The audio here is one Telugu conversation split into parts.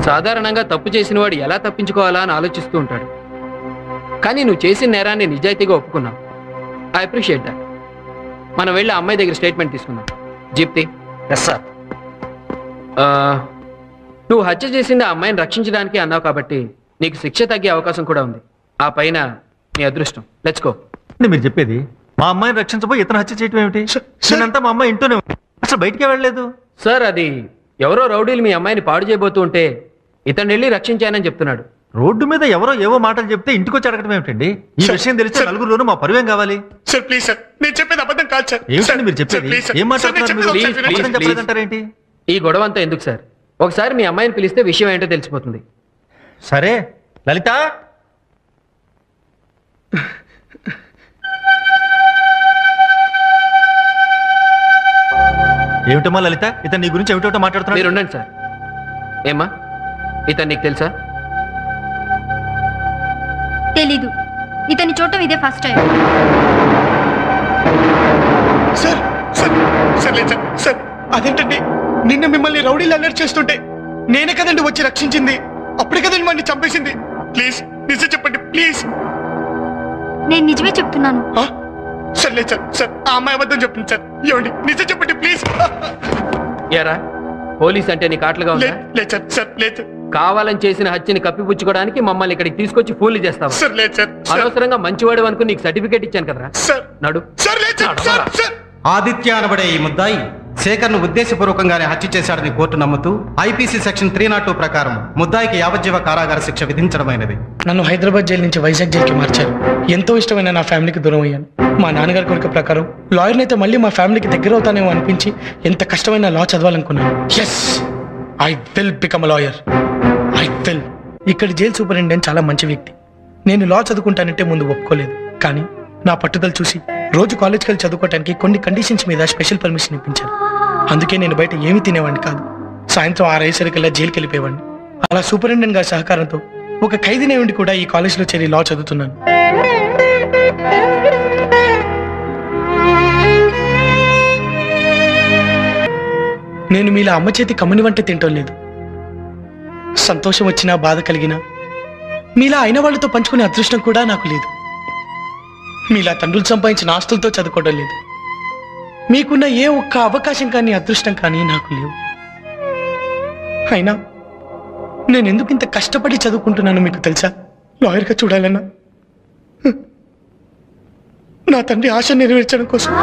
సాధారణంగా తప్పు చేసిన వాడు ఎలా తప్పించుకోవాలా అని ఆలోచిస్తూ ఉంటాడు కానీ నువ్వు చేసిన నేరాన్ని నిజాయితీగా ఒప్పుకున్నావు ఐ అప్రిషియేట్ దట్ మనం వెళ్ళి ఆ అమ్మాయి దగ్గర స్టేట్మెంట్ తీసుకుందాం జీప్తి ఎస్ సార్ నువ్వు హత్య చేసింది ఆ అమ్మాయిని రక్షించడానికి అన్నావు కాబట్టి నీకు శిక్ష తగ్గే అవకాశం కూడా ఉంది ఆ పైన నీ అదృష్టం లెట్స్ గో ఏంటి మీరు చెప్పేది మా అమ్మాయిని రక్షించబోయి ఇతను హత్య చేయటం ఏమిటి నేనంతా మా అమ్మాయి ఇంట్లోనే ఉంది. అసలు బయటికే వెళ్ళలేదు సార్ అది ఎవరో రౌడీలు మీ అమ్మాయిని పాడు చేయబోతూ ఉంటే ఇతను వెళ్ళి రక్షించానని చెప్తున్నాడు రోడ్డు మీద ఎవరో ఏవో మాటలు చెప్తే ఇంటికి వచ్చి అడగడం ఏమిటండి ఈ సార్, విషయం తెలిస్తే సార్. నలుగురులోనూ మా పరువేం కావాలి సార్ ప్లీజ్ సార్ నేను చెప్పేది అబద్ధం కాదు సార్ ఏమిటండి సార్, మీరు సార్, చెప్పేది ప్లీజ్ సార్. ఏం సార్, నేను మాట్లాడుతున్నారు చెప్పేది మీరు? ఒకసారి ప్లీజ్, వినండి. అబద్ధం ప్లీజ్. చెప్పలేదంటారేంటి ఈ గొడవ అంతా ఎందుకు సార్ ఒకసారి మీ అమ్మాయిని పిలిస్తే విషయం ఏంటో తెలిసిపోతుంది సరే లలిత ఏమిటమ్మా లలిత ఇతను నీ గురించి ఏమిటో మీరు మాట్లాడుతున్నాడు ఉండండి సార్ ఏమ్మా ఇతను నీకు తెలుసా తెలీదు ఇతని చూడటం ఇదే first time sir sir sir లేదు సార్ సార్ అదేంటండి నిన్న మిమ్మల్ని రౌడీలు అలర్ట్ చేస్తుంటే నేనే కదండి వచ్చి రక్షించింది అప్పుడే కదండి మళ్ళీ చంపేసింది ప్లీజ్ నిజం చెప్పండి ప్లీజ్ నేను నిజమే చెప్తున్నాను ఆ? సార్ లేదు సార్ సార్ ఆ అమ్మాయి అబద్ధం చెప్తుంది సార్ ఇవ్వండి నిజం చెప్పండి ప్లీజ్ ఏరా పోలీస్ అంటే నీకు ఆటలుగా ఉందా లేదు లేదు సార్ సార్ లేదు కావాలని చేసిన హత్యని కప్పిపుచ్చుకోవడానికి మమ్మల్ని ఇక్కడికి తీసుకొచ్చి ఫూల్ని చేస్తావా సార్ లేదు సార్ సార్ అనవసరంగా మంచివాడు అనుకుని నీకు సర్టిఫికేట్ ఇచ్చాను కదరా సార్ నడు సార్ లేదు సార్ సార్ సార్ ఆదిత్య అనబడే ఈ ముద్దాయి శేఖర్ను ఉద్దేశపూర్వకంగానే హత్య చేశాడని కోర్టు నమ్ముతూ IPC section three not two ప్రకారం ముద్దాయికి యావజ్జీవ కారాగార శిక్ష విధించడమైనది నన్ను హైదరాబాద్ జైలు నుంచి వైజాగ్ జైలుకి మార్చారు ఎంతో ఇష్టమైన నా ఫ్యామిలీకి దూరం అయ్యాను మా నాన్నగారి కోరిక ప్రకారం లాయర్ని అయితే మళ్ళీ మా ఫ్యామిలీకి దగ్గర అవుతానేమో అనిపించి ఎంత కష్టమైన లా చదవాలనుకున్నాను yes I will become lawyer I will ఇక్కడ జైలు సూపరింటెండెంట్ చాలా మంచి వ్యక్తి నేను లా చదువుకుంటానంటే ముందు ఒప్పుకోలేదు కానీ నా పట్టుదల చూసి రోజు కాలేజ్కి వెళ్ళి చదువుకోవడానికి కొన్ని కండిషన్స్ మీద స్పెషల్ పర్మిషన్ ఇప్పించారు అందుకే నేను బయట ఏమీ తినేవాడిని కాదు సాయంత్రం ఆరైసరికల్లా జైలుకి వెళ్ళిపోయేవాడిని అలా సూపరింటెండెంట్ గారి సహకారంతో ఒక ఖైదీనే ఉండి కూడా ఈ కాలేజీలో చేరి లా చదువుతున్నాను నేను మీలా అమ్మ చేతి కమ్మని వంట తింటం లేదు సంతోషం వచ్చినా బాధ కలిగినా మీలా అయిన వాళ్ళతో పంచుకునే అదృష్టం కూడా నాకు లేదు మీలా తండ్రులు సంపాదించిన ఆస్తులతో చదువుకోవడం లేదు మీకున్న ఏ ఒక్క అవకాశం కానీ అదృష్టం కానీ నాకు లేవు అయినా నేను ఎందుకు ఇంత కష్టపడి చదువుకుంటున్నాను మీకు తెలుసా లాయర్గా చూడాలన్నా హ్మ్. నా తండ్రి ఆశ నెరవేర్చడం కోసం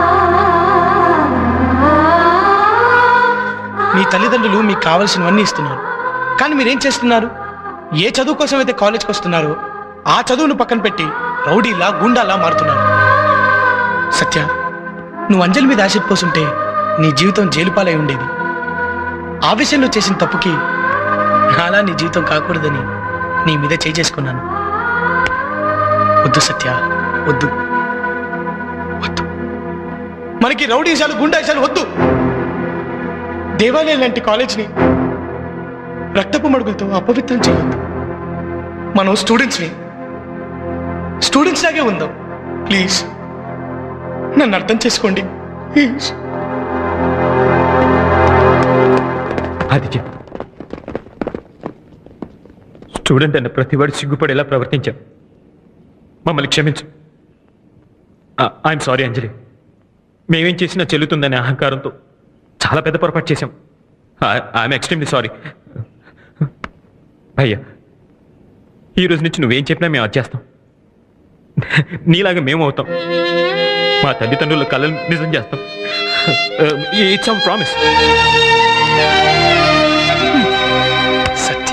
మీ తల్లిదండ్రులు మీకు కావలసినవన్నీ ఇస్తున్నారు కానీ మీరేం చేస్తున్నారు ఏ చదువు కోసం అయితే కాలేజ్కి వస్తున్నారో ఆ చదువును పక్కన పెట్టి రౌడీలా గుండాలా మారుతున్నారు సత్య నువ్వు అంజలి మీద ఆశ పోసుంటే నీ జీవితం జైలుపాలై ఉండేది ఆ విషయంలో చేసిన తప్పుకి నాలా నీ జీవితం కాకూడదని నీ మీద చేయి చేసుకున్నాను వద్దు సత్య వద్దు వద్దు మనకి రౌడీశాలు గుండాశాలు వద్దు దేవాలయం లాంటి కాలేజ్ని రక్తపు మడుగులతో అపవిత్రం చేయొద్దు మనం స్టూడెంట్స్ని స్టూడెంట్స్ లాగే ఉందాం ప్లీజ్ నన్ను అర్థం చేసుకోండి ప్లీజ్ ఆదిత్య స్టూడెంట్ అన్న ప్రతివాడు సిగ్గుపడేలా ప్రవర్తించాం మమ్మల్ని క్షమించు ఐఎమ్ సారీ అంజలి మేమేం చేసినా చెల్లుతుందనే అహంకారంతో చాలా పెద్ద పొరపాటు చేశాం ఐఎమ్ ఎక్స్ట్రీమ్లీ సారీ అయ్యా ఈ రోజు నుంచి నువ్వేం చెప్పినా మేము అది చేస్తాం నీలాగా మేము అవుతాం మా తల్లిదండ్రుల కళలు నిజం చేస్తాం ఇట్స్ అవర్ ప్రామిస్ సత్య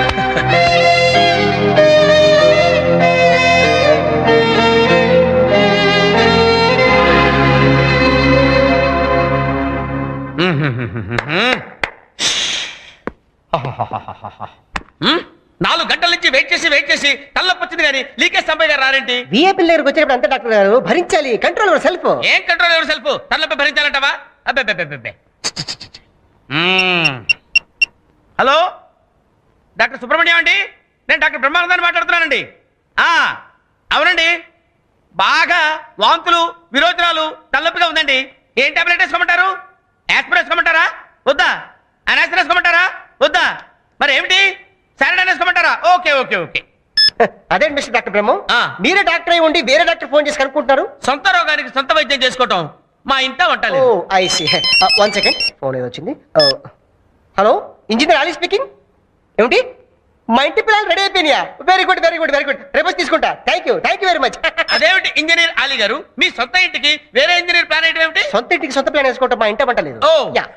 నాలుగు గంటల నుంచి వెయిట్ చేసి వెయిట్ చేసి తల్లొప్పొచ్చింది కానీ లీకేజ్ సంపయ్య గారు రారేంటి విఐపీ దగ్గరకు వచ్చినప్పుడు అంతే డాక్టర్ గారు భరించాలి కంట్రోల్ యువర్ సెల్ఫ్ ఏం కంట్రోల్ ఎవరు సెల్ఫ్ తల్లొప్పి భరించాలంటావా అబ్బే హలో డాక్టర్ సుబ్రహ్మణ్యం అండి నేను డాక్టర్ బ్రహ్మానందాన్ని మాట్లాడుతున్నానండి ఆ, అవునండి బాగా వాంతులు విరోచనాలు తలనొప్పిగా ఉందండి ఏం టాబ్లెట్ వేసుకోమంటారు యాస్పిరిన్ వేసుకోమంటారా వద్దా అనాసిన్ వేసుకోమంటారా వద్దా మరి ఏమిటి ఓకే ఓకే అదే మిస్టర్ డాక్టర్ బ్రహ్మ ఆ. మీరే డాక్టర్ అయి ఉండి వేరే డాక్టర్ ఫోన్ చేసి కనుక్కుంటున్నారు సొంత రోగానికి సొంత వైద్యం చేసుకోవటం మా ఇంట ఓ వంటలేదు I see one second phone ఏదో వచ్చింది హలో ఇంజనీర్ అలీ స్పీకింగ్ ఏమిటి మా ఇంటి పిల్లలు రెడీ అయిపోయినాయా very good very good very good రేపు వచ్చి తీసుకుంటా thank you thank you very much అదేమిటి ఇంజనీర్ అలీ గారు మీ సొంత ఇంటికి వేరే ఇంజనీర్ ప్లాన్ ఏంటి ఏమిటి సొంత ఇంటికి సొంత ప్లాన్ వేసుకోవటం మా ఇంట పంట లేదు ఓ. యా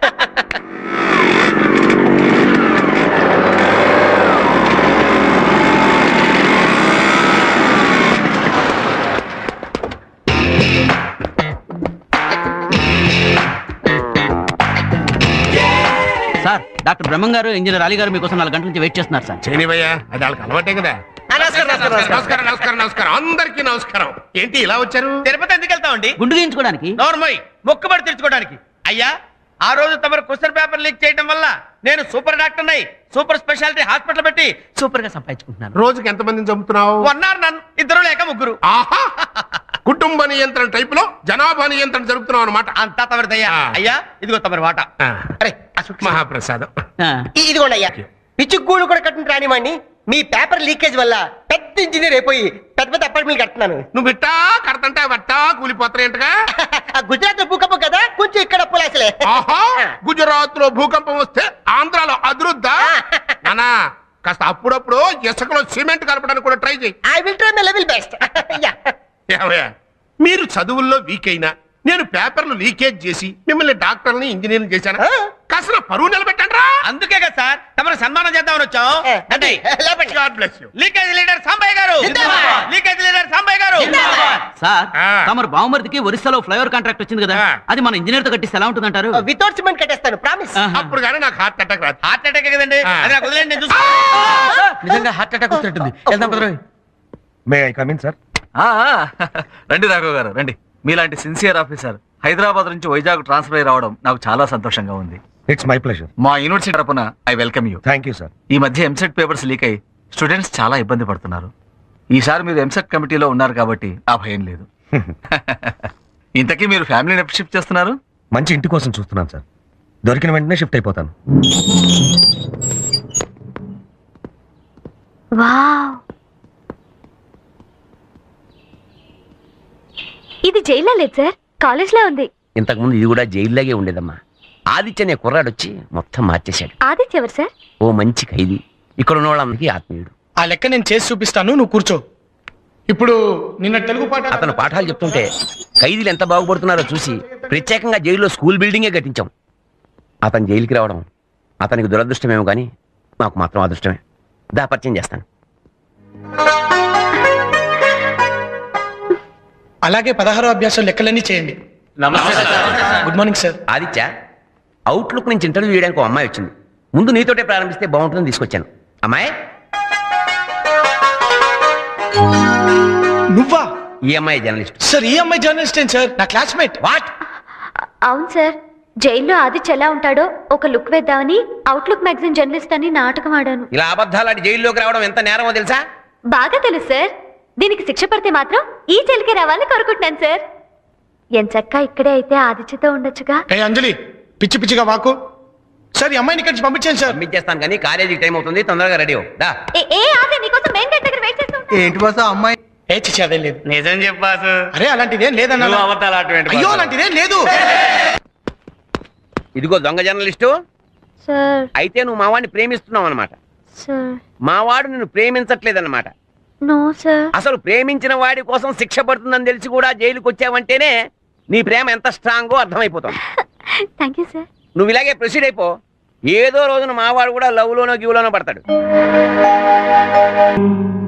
సార్ డాక్టర్ బ్రహ్మం గారు ఇంజనీర్ అలీ గారు మీకోసం నాలుగు గంటల నుంచి వెయిట్ చేస్తున్నారు సార్ చేయనివయ్యా అది వాళ్ళకి అలవాటే కదా నమస్కారం నమస్కారం నమస్కారం నమస్కారం నమస్కారం అందరికీ నమస్కారం ఏంటి ఇలా వచ్చారు తిరుపతి ఎందుకు వెళ్తామండి గుండు గీయించుకోవడానికి నోర్మోయ్ మొక్కుబడి తీర్చుకోవడానికి అయ్యా ఆ రోజు తమరు క్వశ్చన్ పేపర్ లీక్ చేయడం వల్ల నేను సూపర్ డాక్టర్ నై సూపర్ స్పెషాలిటీ హాస్పిటల్ పెట్టి సూపర్ గా సంపాదించుకుంటున్నాను రోజుకి ఎంతమందిని చంపుతున్నావు వన్ ఆర్ నన్ ఇద్దరు లేక ముగ్గురు ఆహా కుటుంబ నియంత్రణ టైప్ లో జనాభా నియంత్రణ జరుపుతున్నావు అనమాట అంతా తమరిదయ్యా ఆ. అయ్యా ఇదిగో తమరి వాట అరే ఆ సుట్టు మహాప్రసాదం ఆ, ఇ- ఇదిగోండి అయ్యా పిచ్చుగూడు కూడా కట్టిన రానివ్వండి మీ పేపర్ లీకేజ్ వల్ల పెద్ద ఇంజనీర్ అయిపోయి పెద్ద పెద్ద అపార్ట్మెంట్ కడుతున్నాను నువ్వు బిట్టా కడతంటే వట్టా కూలిపోతాయంటగా ఆ గుజరాత్ లో భూకంపం కదా కొంచెం ఇక్కడ పులాసలే ఆహా గుజరాత్ లో భూకంపం వస్తే ఆంధ్రాలో అదురుద్దా నానా కాస్త అప్పుడప్పుడు ఇసుకలో సిమెంట్ కలపడానికి కూడా ట్రై చేయి I will try my level best yeah ఏమయ్యా, మీరు చదువుల్లో వీక్ అయినా నేను పేపర్లు లీకేజ్ చేసి మిమ్మల్ని డాక్టర్ని ఇంజనీర్ని చేశాను ఆ. కాస్త నా పరువు నిలబెట్టండి రా అందుకే కదా సార్ తమరు సన్మానం చేద్దామని వచ్చాం అంటే లేపండి god bless you leakage leader Sambaiah గారు జిందాబాద్. లీకేజ్ లీడర్ సాంబయ్య గారు సార్ ఆ. తమరు బావమరిదికి ఒరిస్సాలో ఫ్లైఓవర్ కాంట్రాక్ట్ వచ్చింది కదా ఆ. అది మన ఇంజనీర్ తో కట్టిస్తే ఎలా ఉంటుందంటారు వితౌట్ సిమెంట్ కట్టేస్తాను ప్రామిస్ ఆహా. అప్పుడు కానీ నాకు హార్ట్ అటాక్ రాదు హార్ట్ అటాక్ కదండి ఆ. అది నాకు వదిలేండి నేను చూసుకుంటా. నిజంగా హార్ట్ అటాక్ వస్తుంటుంది వెళ్దాం కుదరదు మే ఐ కమిన్ సార్ రండి రాఘవ్ గారు రండి మీలాంటి సిన్సియర్ ఆఫీసర్ హైదరాబాద్ నుంచి వైజాగ్ ట్రాన్స్ఫర్ అయ్యి రావడం నాకు చాలా సంతోషంగా ఉంది ఇట్స్ మై ప్లెజర్ మా యూనివర్సిటీ తరపున I welcome you thank you sir ఈ మధ్య ఎంసెట్ పేపర్స్ లీక్ అయి స్టూడెంట్స్ చాలా ఇబ్బంది పడుతున్నారు ఈసారి మీరు ఎంసెట్ కమిటీలో ఉన్నారు కాబట్టి ఆ భయం లేదు ఇంతకీ మీరు ఫ్యామిలీని ఎప్పుడు షిఫ్ట్ చేస్తున్నారు మంచి ఇంటి కోసం చూస్తున్నాను సార్ దొరికిన వెంటనే షిఫ్ట్ అయిపోతాను వావ్ ఇది జైల్లో లేదు సార్ కాలేజ్లో ఉంది ఇంతకుముందు ఇది కూడా జైల్లాగే ఉండేదమ్మా ఆదిత్య అనే కుర్రాడు వచ్చి మొత్తం మార్చేశాడు ఆదిత్య ఎవరు సార్ ఓ మంచి ఖైదీ ఇక్కడ ఉన్న వాళ్ళందరికీ ఆత్మీయుడు ఆ లెక్క నేను చేసి చూపిస్తాను నువ్వు కూర్చో ఇప్పుడు నిన్న తెలుగు పాట అతను పాఠాలు చెప్తుంటే ఖైదీలు ఎంత బాగుపడుతున్నారో చూసి ప్రత్యేకంగా జైల్లో స్కూల్ బిల్డింగే కట్టించాం అతను జైలుకి రావడం అతనికి దురదృష్టమేమో కానీ మాకు మాత్రం అదృష్టమే దా పరిచయం చేస్తాను అలాగే పదహారో అభ్యాసం లెక్కలన్నీ చేయండి good morning sir Aditya Outlook నుంచి ఇంటర్వ్యూ చేయడానికి ఒక అమ్మాయి వచ్చింది ముందు నీతోటే ప్రారంభిస్తే బాగుంటుందని తీసుకొచ్చాను అమ్మాయి నువ్వా ఈ అమ్మాయి జర్నలిస్ట్ సార్ ఈ అమ్మాయి జర్నలిస్ట్ ఏంటి సార్ నా క్లాస్మేట్ వాట్ అవును సార్ జైల్లో ఆదిత్య ఎలా ఉంటాడో ఒక లుక్ వేద్దామని అవుట్లుక్ మ్యాగజైన్ జర్నలిస్ట్ అని నాటకం ఆడాను ఇలా అబద్ధాలాడి జైల్లోకి రావడం ఎంత నేరమో తెలుసా బాగా తెలుసు సార్ దీనికి శిక్ష పడితే మాత్రం ఈ జైలుకే రావాలని కోరుకుంటున్నాను సార్ ఎంచక్క ఇక్కడే అయితే ఆదిత్యతో ఉండొచ్చుగా ఏ అంజలి పిచ్చి పిచ్చిగా వాకు సార్ ఈ అమ్మాయిని ఇక్కడి నుంచి పంపించాను సార్ పంపించేస్తాను కానీ కాలేజీకి టైం అవుతుంది తొందరగా రెడీ అవ్వు. దా ఏ ఏ ఆది నీకోసం మెయిన్ గేట్ దగ్గర వెయిట్ చేస్తాం ఏంటి బాస అమ్మాయి ఏ చిచ్చి అదేం లేదు నిజం చెప్పాసు అరే అలాంటిదేం లేదన్నా నువ్వు అబద్ధాలు ఆడటం అయ్యో అలాంటిదేం లేదు ఇదిగో దొంగ జర్నలిస్టు సార్ అయితే నువ్వు మా వాడిని ప్రేమిస్తున్నావు అనమాట సార్ మా వాడు నిన్ను ప్రేమించట్లేదన్నమాట నో సార్ అసలు ప్రేమించిన వాడి కోసం శిక్ష పడుతుందని తెలిసి కూడా జైలుకి వచ్చావంటేనే నీ ప్రేమ ఎంత స్ట్రాంగో అర్థమైపోతుంది థ్యాంక్ యూ సార్ నువ్వు ఇలాగే ప్రొసీడ్ అయిపో ఏదో రోజున మావాడు కూడా లవ్ లోనో గివ్ లోనో పడతాడు